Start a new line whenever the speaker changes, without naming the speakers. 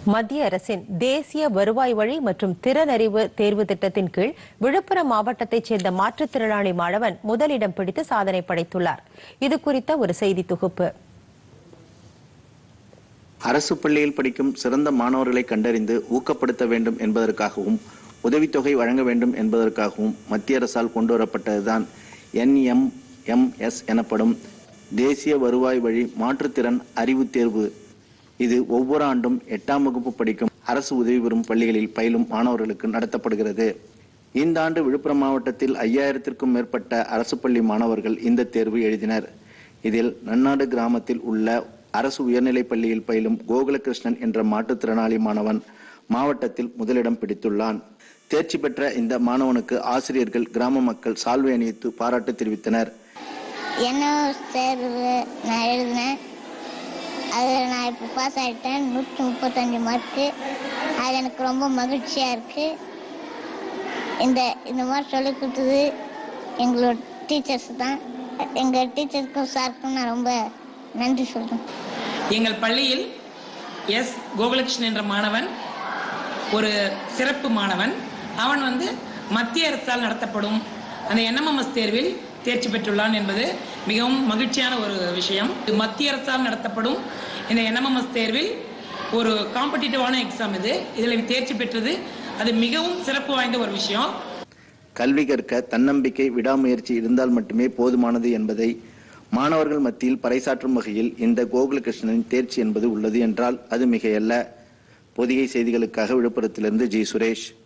மத்திய அரசின் தேசிய வருவாய் வழி மற்றும் திறனறிவு தேர்வு திட்டத்தின் கீழ் விழுப்புரம் மாவட்டத்தைச் சேர்ந்த மாற்றுத்திறனாளி மாணவன் முதலிடம் பிடித்து சாதனை படைத்துள்ளார் இது குறித்த ஒரு செய்தி தொகுப்பு
அரசு பள்ளியில் படிக்கும் சிறந்த மாணவர்களை கண்டறிந்து ஊக்கப்படுத்த வேண்டும் என்பதற்காகவும் உதவித்தொகை வழங்க வேண்டும் என்பதற்காகவும் மத்திய அரசால் கொண்டுவரப்பட்டதுதான் என்எம்எம்எஸ் எனப்படும் தேசிய வருவாய் வழி மாற்றுத்திறன் அறிவு தேர்வு இது ஒவ்வொரு ஆண்டும் எட்டாம் வகுப்பு படிக்கும் அரசு உதவி பெறும் பள்ளிகளில் பயிலும் மாணவர்களுக்கு நடத்தப்படுகிறது இந்த ஆண்டு விழுப்புரம் மாவட்டத்தில் ஐயாயிரத்திற்கும் மேற்பட்ட அரசு பள்ளி மாணவர்கள் இந்த தேர்வு எழுதினர் இதில் நன்னாடு கிராமத்தில் உள்ள அரசு உயர்நிலைப் பள்ளியில் பயிலும் கோகுலகிருஷ்ணன் என்ற மாற்றுத்திறனாளி மாணவன் மாவட்டத்தில் முதலிடம் பிடித்துள்ளான் தேர்ச்சி பெற்ற இந்த மாணவனுக்கு ஆசிரியர்கள் கிராம மக்கள் சால்வை அணிவித்து பாராட்டு தெரிவித்தனர்
என்ன தேர்வு நான் எழுதினேன் அதில் நான் இப்போ பாஸ் ஆகிட்டேன் நூற்றி முப்பத்தஞ்சு மார்க்கு அது எனக்கு ரொம்ப மகிழ்ச்சியாக இருக்குது இந்த இந்த மாதிரி சொல்லி கொடுத்தது எங்களோட டீச்சர்ஸ் தான் எங்கள் டீச்சருக்கும் சாருக்கும் நான் ரொம்ப நன்றி சொல்கிறேன்
எங்கள் பள்ளியில் எஸ் கோகுலகிருஷ்ணன் என்ற மாணவன் ஒரு சிறப்பு மாணவன் அவன் வந்து மத்திய அரசால் நடத்தப்படும் அந்த என்எம்எம்எஸ் தேர்வில் தேர்ச்சி பெற்றுள்ளான் என்பது மிகவும் மகிழ்ச்சியான ஒரு விஷயம் இது மத்திய அரசால் நடத்தப்படும் இந்த என்எம்எம்எஸ் தேர்வில் ஒரு காம்படிட்டிவான எக்ஸாம் இது இதில் தேர்ச்சி பெற்றது அது மிகவும் சிறப்பு வாய்ந்த ஒரு விஷயம்
கல்வி கற்க தன்னம்பிக்கை விடாமுயற்சி இருந்தால் மட்டுமே போதுமானது என்பதை மாணவர்கள் மத்தியில் பறைசாற்றும் வகையில் இந்த கோகுலகிருஷ்ணனின் தேர்ச்சி என்பது உள்ளது என்றால் அது மிகையல்ல பொதிகை செய்திகளுக்காக விழுப்புரத்திலிருந்து ஜி சுரேஷ்